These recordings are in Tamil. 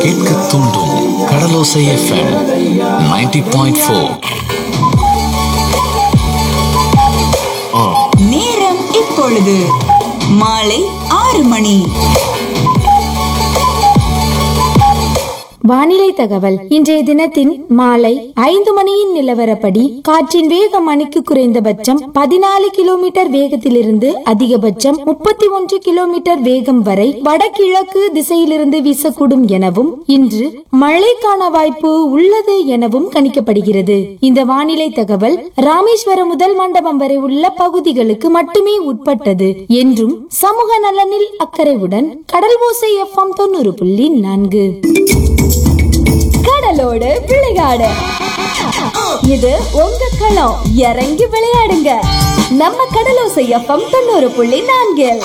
கேட்க தூண்டும் கடலோசை எஃப்எம் 90.4 பாயிண்ட் ஃபோர் நேரம் இப்பொழுது மாலை ஆறு மணி வானிலை தகவல் இன்றைய தினத்தின் மாலை ஐந்து மணியின் நிலவரப்படி காற்றின் வேகம் மணிக்கு குறைந்தபட்சம் பதினாலு கிலோமீட்டர் வேகத்திலிருந்து அதிகபட்சம் முப்பத்தி ஒன்று கிலோமீட்டர் வேகம் வரை வடகிழக்கு திசையிலிருந்து வீசக்கூடும் எனவும் இன்று மழைக்கான வாய்ப்பு உள்ளது எனவும் கணிக்கப்படுகிறது இந்த வானிலை தகவல் ராமேஸ்வரம் முதல் மண்டபம் வரை உள்ள பகுதிகளுக்கு மட்டுமே உட்பட்டது என்றும் சமூக நலனில் அக்கறையுடன் கடல் ஓசை எஃப்எம் தொண்ணூறு புள்ளி நான்கு கடலோடு விளையாடு இது உங்க களம் இறங்கி விளையாடுங்க நம்ம கடலோசை எஃப்எம் தொண்ணூறு புள்ளி நான்கில்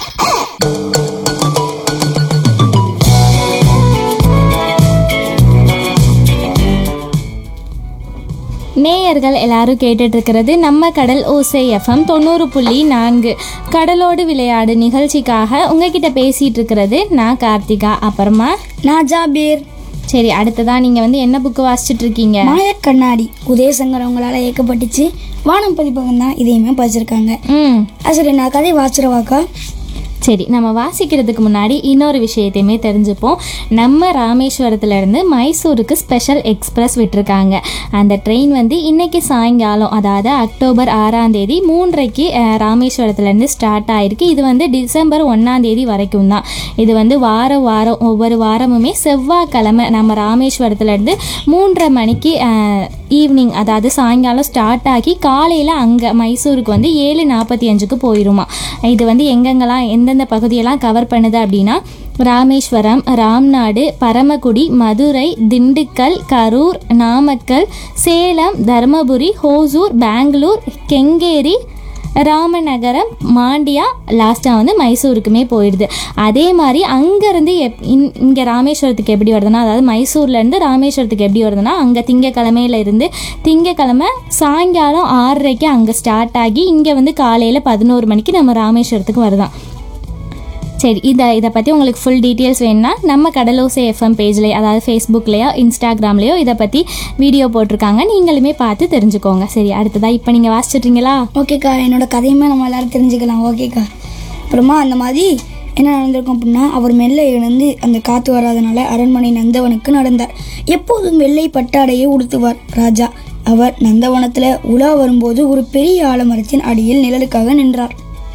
நேயர்கள் எல்லாரும் கேட்டுட்டு இருக்கிறது நம்ம கடல் ஓசை எஃப்எம் தொண்ணூறு புள்ளி நான்கு கடலோடு விளையாடு நிகழ்ச்சிக்காக உங்ககிட்ட பேசிட்டு இருக்கிறது நான் கார்த்திகா அப்புறமா நான் ஜாபீர் சரி அடுத்ததா நீங்க வந்து என்ன புக்கு வாசிச்சுட்டு இருக்கீங்க மாய கண்ணாடி உதயசங்கர் அவங்களால இயக்கப்பட்டுச்சு வானம் பதிப்பகம் தான் இதையுமே படிச்சிருக்காங்க ம் அது சரி நான் கதை வாச்சிருவாக்கா சரி நம்ம வாசிக்கிறதுக்கு முன்னாடி இன்னொரு விஷயத்தையுமே தெரிஞ்சுப்போம் நம்ம ராமேஸ்வரத்துல இருந்து மைசூருக்கு ஸ்பெஷல் எக்ஸ்பிரஸ் விட்டிருக்காங்க அந்த ட்ரெயின் வந்து இன்னைக்கு சாயங்காலம் அதாவது அக்டோபர் ஆறாம் தேதி மூன்றைக்கு அஹ், ராமேஸ்வரத்துலேருந்து ஸ்டார்ட் ஆயிருக்கு இது வந்து டிசம்பர் ஒன்றாம் தேதி வரைக்கும் தான் இது வந்து வாரம் வாரம் ஒவ்வொரு வாரமுமே செவ்வாய்க்கிழமை நம்ம ராமேஸ்வரத்துலேருந்து மூன்றரை மணிக்கு ஈவினிங் அதாவது சாயங்காலம் ஸ்டார்ட் ஆகி காலையில் அங்கே மைசூருக்கு வந்து ஏழு நாற்பத்தி அஞ்சுக்கு போயிருமா இது வந்து எங்கெங்கெல்லாம் எந்தெந்த பகுதியெல்லாம் கவர் பண்ணுது அப்படின்னா ராமேஸ்வரம் ராம்நாடு பரமக்குடி மதுரை திண்டுக்கல் கரூர் நாமக்கல் சேலம் தருமபுரி ஹோசூர் பெங்களூர் கெங்கேரி ராமநகரம் மாண்டியா லாஸ்ட்டாக வந்து மைசூருக்குமே போயிடுது அதே மாதிரி அங்கேருந்து எப் இன் இங்கே ராமேஸ்வரத்துக்கு எப்படி வருதுன்னா அதாவது மைசூர்லேருந்து ராமேஸ்வரத்துக்கு எப்படி வருதுன்னா அங்கே திங்கக்கிழமையில இருந்து திங்கக்கிழமை சாயங்காலம் ஆறரைக்கு அங்கே ஸ்டார்ட் ஆகி இங்கே வந்து காலையில் பதினோரு மணிக்கு நம்ம ராமேஸ்வரத்துக்கு வருதான் சரி இதை இதை பற்றி உங்களுக்கு ஃபுல் டீட்டெயில்ஸ் வேணும்னா நம்ம கடலோசை எஃப்எம் பேஜ்லேயே அதாவது ஃபேஸ்புக்லேயோ இன்ஸ்டாகிராம்லேயோ இதை பற்றி வீடியோ போட்டிருக்காங்க நீங்களுமே பார்த்து தெரிஞ்சுக்கோங்க சரி அடுத்ததாக இப்போ நீங்கள் வாசிச்சிட்றீங்களா ஓகேக்கா என்னோட கதையுமே நம்ம எல்லாரும் தெரிஞ்சுக்கலாம் ஓகேக்கா அப்புறமா அந்த மாதிரி என்ன நடந்திருக்கும் அப்படின்னா அவர் மெல்ல எழுந்து அந்த காத்து வராதனால அரண்மனை நந்தவனுக்கு நடந்தார் எப்போதும் வெள்ளை பட்டாடையை உடுத்துவார் ராஜா அவர் நந்தவனத்துல உலா வரும்போது ஒரு பெரிய ஆலமரத்தின் அடியில் நிழலுக்காக நின்றார்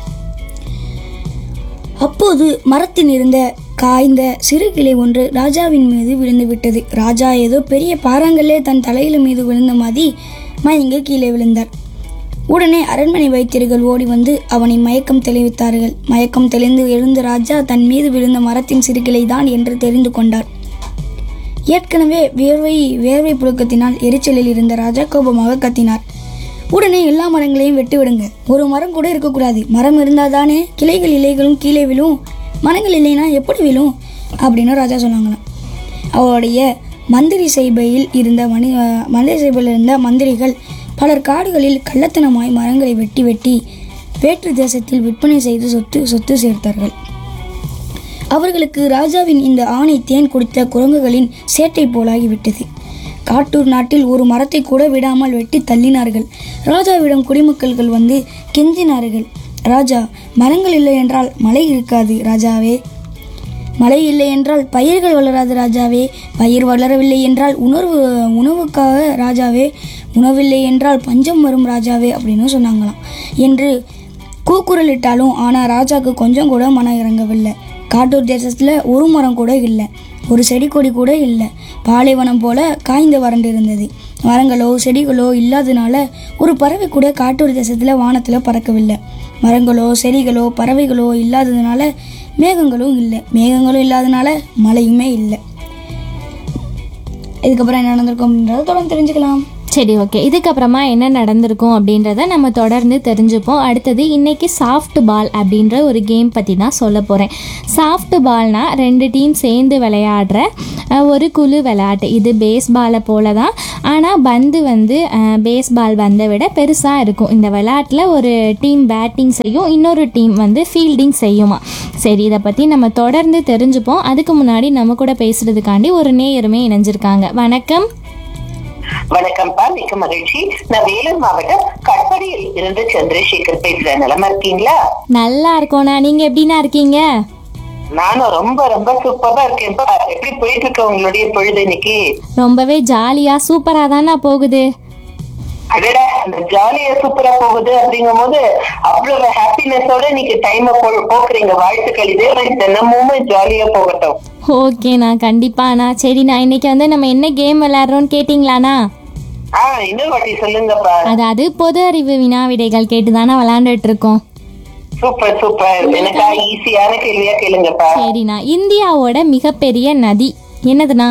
அப்போது மரத்தில் இருந்த காய்ந்த சிறு கிளை ஒன்று ராஜாவின் மீது விழுந்து விட்டது ராஜா ஏதோ பெரிய பாறாங்கல்லே தன் தலையில மீது விழுந்த மாதிரி மயங்கி கீழே விழுந்தார் உடனே அரண்மனை வைத்தியர்கள் ஓடி வந்து அவனை மயக்கம் தெளிவித்தார்கள் மயக்கம் தெளிந்து எழுந்த ராஜா தன் மீது விழுந்த மரத்தின் சிறுகிளை தான் என்று தெரிந்து கொண்டார் ஏற்கனவே வேர்வை வேர்வை புழுக்கத்தினால் எரிச்சலில் இருந்த ராஜா கோபமாக கத்தினார் உடனே எல்லா மரங்களையும் வெட்டி விடுங்க ஒரு மரம் கூட இருக்கக்கூடாது மரம் இருந்தால் தானே கிளைகள் இலைகளும் கீழே விழும் மரங்கள் இல்லைன்னா எப்படி விழும் அப்படின்னு ராஜா சொன்னாங்களாம் அவருடைய மந்திரி சைபையில் இருந்த மணி மந்திரி சைபையில் இருந்த மந்திரிகள் பலர் காடுகளில் கள்ளத்தனமாய் மரங்களை வெட்டி வெட்டி வேற்று தேசத்தில் விற்பனை செய்து சொத்து சொத்து சேர்த்தார்கள் அவர்களுக்கு ராஜாவின் இந்த ஆணை தேன் குடித்த குரங்குகளின் சேட்டை போலாகிவிட்டது காட்டூர் நாட்டில் ஒரு மரத்தை கூட விடாமல் வெட்டி தள்ளினார்கள் ராஜாவிடம் குடிமக்கள்கள் வந்து கெஞ்சினார்கள் ராஜா மரங்கள் இல்லை என்றால் மழை இருக்காது ராஜாவே மழை இல்லை என்றால் பயிர்கள் வளராது ராஜாவே பயிர் வளரவில்லை என்றால் உணர்வு உணவுக்காக ராஜாவே உணவில்லை என்றால் பஞ்சம் வரும் ராஜாவே அப்படின்னு சொன்னாங்களாம் என்று கூக்குரலிட்டாலும் ஆனால் ராஜாக்கு கொஞ்சம் கூட மனம் இறங்கவில்லை காட்டூர் தேசத்தில் ஒரு மரம் கூட இல்லை ஒரு செடி கொடி கூட இல்லை பாலைவனம் போல காய்ந்து வறண்டு இருந்தது மரங்களோ செடிகளோ இல்லாதனால ஒரு பறவை கூட காட்டூர் தேசத்தில் வானத்தில் பறக்கவில்லை மரங்களோ செடிகளோ பறவைகளோ இல்லாததுனால மேகங்களும் இல்லை மேகங்களும் இல்லாதனால மழையுமே இல்லை இதுக்கப்புறம் என்ன நடந்திருக்கும் அப்படின்றத தொடர்ந்து தெரிஞ்சுக்கலாம் சரி ஓகே இதுக்கப்புறமா என்ன நடந்திருக்கும் அப்படின்றத நம்ம தொடர்ந்து தெரிஞ்சுப்போம் அடுத்தது இன்னைக்கு சாஃப்ட் பால் அப்படின்ற ஒரு கேம் பற்றி தான் சொல்ல போகிறேன் சாஃப்ட் பால்னா ரெண்டு டீம் சேர்ந்து விளையாடுற அஹ், ஒரு குழு விளையாட்டு இது பேஸ் பாலை போல தான் ஆனால் பந்து வந்து பேஸ் பால் பந்தை விட பெருசாக இருக்கும் இந்த விளையாட்டில் ஒரு டீம் பேட்டிங் செய்யும் இன்னொரு டீம் வந்து ஃபீல்டிங் செய்யுமா சரி இதை பற்றி நம்ம தொடர்ந்து தெரிஞ்சுப்போம் அதுக்கு முன்னாடி நம்ம கூட பேசுறதுக்காண்டி ஒரு நேயருமே இணைஞ்சிருக்காங்க வணக்கம் வணக்கம்ப்பா மிக்க மகிழ்ச்சி நான் வேலூர் மாவட்டம் கட்படியில் இருந்து சந்திரசேகர் பேசுறேன் நலமா இருக்கீங்களா நல்லா இருக்கோண்ணா நீங்கள் எப்படிண்ணா இருக்கீங்க நானும் ரொம்ப ரொம்ப சூப்பரா இருக்கேன்ப்பா எப்படி போயிட்டு இருக்கு உங்களுடைய பொழுது இன்னைக்கு ரொம்பவே ஜாலியாக சூப்பராக தானே போகுது அடடா அந்த ஜாலியா சூப்பரா போகுது அப்படிங்கும் போது அவ்வளவு ஹாப்பினஸோட இன்னைக்கு டைம் போக்குறீங்க வாழ்த்துக்கள் இதே மாதிரி தினமும் ஜாலியா போகட்டும் ஓகேண்ணா கண்டிப்பாண்ணா சரிண்ணா இன்னைக்கு வந்து நம்ம என்ன கேம் விளையாடுறோம்னு கேட்டிங்களாண்ணா ஆஹ் இன்னொரு வாட்டி சொல்லுங்கப்பா அதாவது பொது அறிவு வினா விடைகள் கேட்டு தானே விளையாண்டுட்டு இருக்கோம் சூப்பர் சூப்பர் எனக்கா ஈஸியான கேள்வியா கேளுங்கப்பா சரிண்ணா இந்தியாவோட மிகப்பெரிய நதி என்னதுண்ணா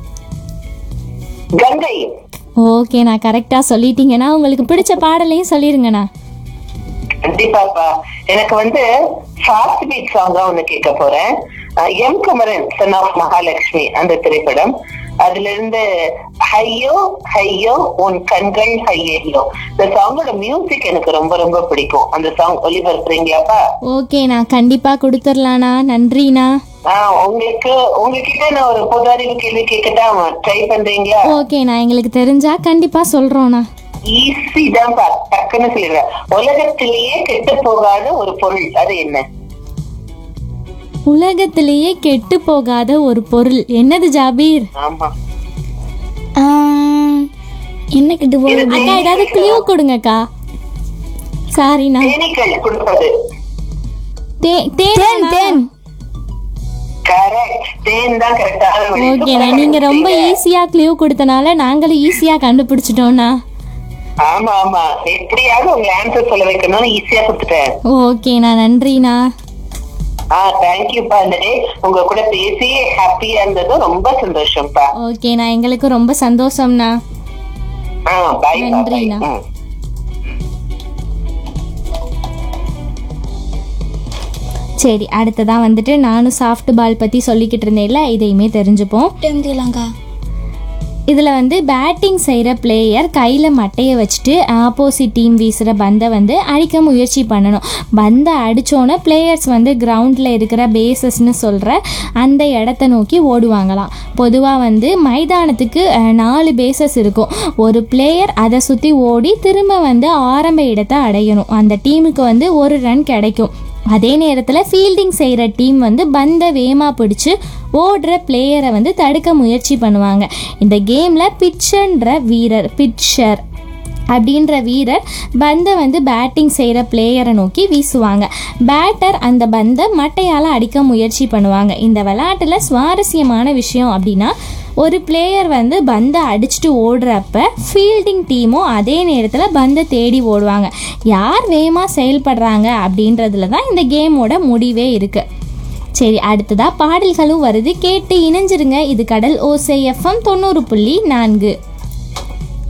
கங்கை ஓகேண்ணா கரெக்டாக சொல்லிட்டீங்கன்னா உங்களுக்கு பிடிச்ச பாடலையும் சொல்லிருங்கண்ணா கண்டிப்பாப்பா எனக்கு வந்து ஃபாஸ்ட் பீட் சாங்கா ஒண்ணு கேட்க போறேன் அஹ் M Kumaran son of Mahalakshmi அந்த திரைப்படம் அதுல இருந்து ஹையோ ஹையோ உன் கண்கள் ஹையோ இந்த சாங்கோட மியூசிக் எனக்கு ரொம்ப ரொம்ப பிடிக்கும் அந்த சாங் ஒளிபரப்புறீங்களாப்பா ஓகேண்ணா கண்டிப்பாக கொடுத்துர்லாண்ணா நன்றிண்ணா ஆஹ் உங்களுக்கு உங்ககிட்ட நான் ஒரு பொது அறிவு கேள்வி கேட்கட்டா ட்ரை பண்றீங்களா ஓகேண்ணா எங்களுக்கு தெரிஞ்சா கண்டிப்பாக சொல்கிறோண்ணா ஈஸி தான்ப்பா டக்குன்னு சொல்லிடுறேன் உலகத்திலேயே கெட்டு போகாத ஒரு பொருள் அது என்ன உலகத்திலேயே கெட்டு போகாத ஒரு பொருள் என்னது ஜாபீர் ஆமா ஆஹ், என்ன கிட்ட போகுது அக்கா ஏதாவது கிளியூ கொடுங்கக்கா சாரிண்ணா தேனீக்கள் கொடுப்பது தே தேன் தேன் கரெக்ட் தேன் தான் கரெக்டான வழி. ஓகேண்ணா சூப்பரா நீங்கள் ரொம்ப கண்டுபிடிச்சீங்க. ஈஸியாக கிளியூ கொடுத்தனால நாங்களும் ஈஸியாக கண்டுபிடிச்சிட்டோண்ணா ஆமா ஆமா எப்படியாவது உங்க ஆன்சர் சொல்ல வைக்கணும்னு ஈஸியா கொடுத்துட்டேன் ஓகேண்ணா நன்றிண்ணா ஆ தேங்க்யூப்பா இந்த டே உங்க கூட பேசி ஹாப்பியா இருந்தது ரொம்ப சந்தோஷம்ப்பா ஓகேண்ணா எங்களுக்கு ரொம்ப சந்தோஷம்ண்ணா ஆ பை பை நன்றிண்ணா. ம் சரி அடுத்ததான் வந்துட்டு நானும் சாஃப்ட் பால் பற்றி சொல்லிக்கிட்டு இருந்தேன்ல இதையுமே தெரிஞ்சுப்போம் டைம் தெரியலாங்க்கா இதில் வந்து பேட்டிங் செய்கிற பிளேயர் கையில் மட்டையை வச்சுட்டு ஆப்போசிட் டீம் வீசுகிற பந்தை வந்து அடிக்க முயற்சி பண்ணணும் பந்தை அடித்தோன்னே பிளேயர்ஸ் வந்து கிரவுண்டில் இருக்கிற பேசஸ்னு சொல்கிற அந்த இடத்த நோக்கி ஓடுவாங்களாம் பொதுவாக வந்து மைதானத்துக்கு அஹ், நாலு பேசஸ் இருக்கும் ஒரு பிளேயர் அதை சுற்றி ஓடி திரும்ப வந்து ஆரம்ப இடத்தை அடையணும் அந்த டீமுக்கு வந்து ஒரு ரன் கிடைக்கும் அதே நேரத்தில் ஃபீல்டிங் செய்கிற டீம் வந்து பந்தை வேகமாக பிடிச்சி ஓடுற பிளேயரை வந்து தடுக்க முயற்சி பண்ணுவாங்க இந்த கேமில் பிட்சன்ற வீரர் பிட்சர் அப்படின்ற வீரர் பந்தை வந்து பேட்டிங் செய்கிற பிளேயரை நோக்கி வீசுவாங்க பேட்டர் அந்த பந்தை மட்டையால் அடிக்க முயற்சி பண்ணுவாங்க இந்த விளையாட்டில் சுவாரஸ்யமான விஷயம் அப்படின்னா ஒரு பிளேயர் வந்து பந்தை அடிச்சுட்டு ஓடுறப்ப ஃபீல்டிங் டீமும் அதே நேரத்தில் பந்தை தேடி ஓடுவாங்க யார் வேகமாக செயல்படுறாங்க அப்படின்றதுல தான் இந்த கேமோட முடிவே இருக்குது சரி அடுத்ததாக பாடல்களும் வருது கேட்டு இணைஞ்சிருங்க இது கடல் ஓசை எஃப்எம் தொண்ணூறு புள்ளி நான்கு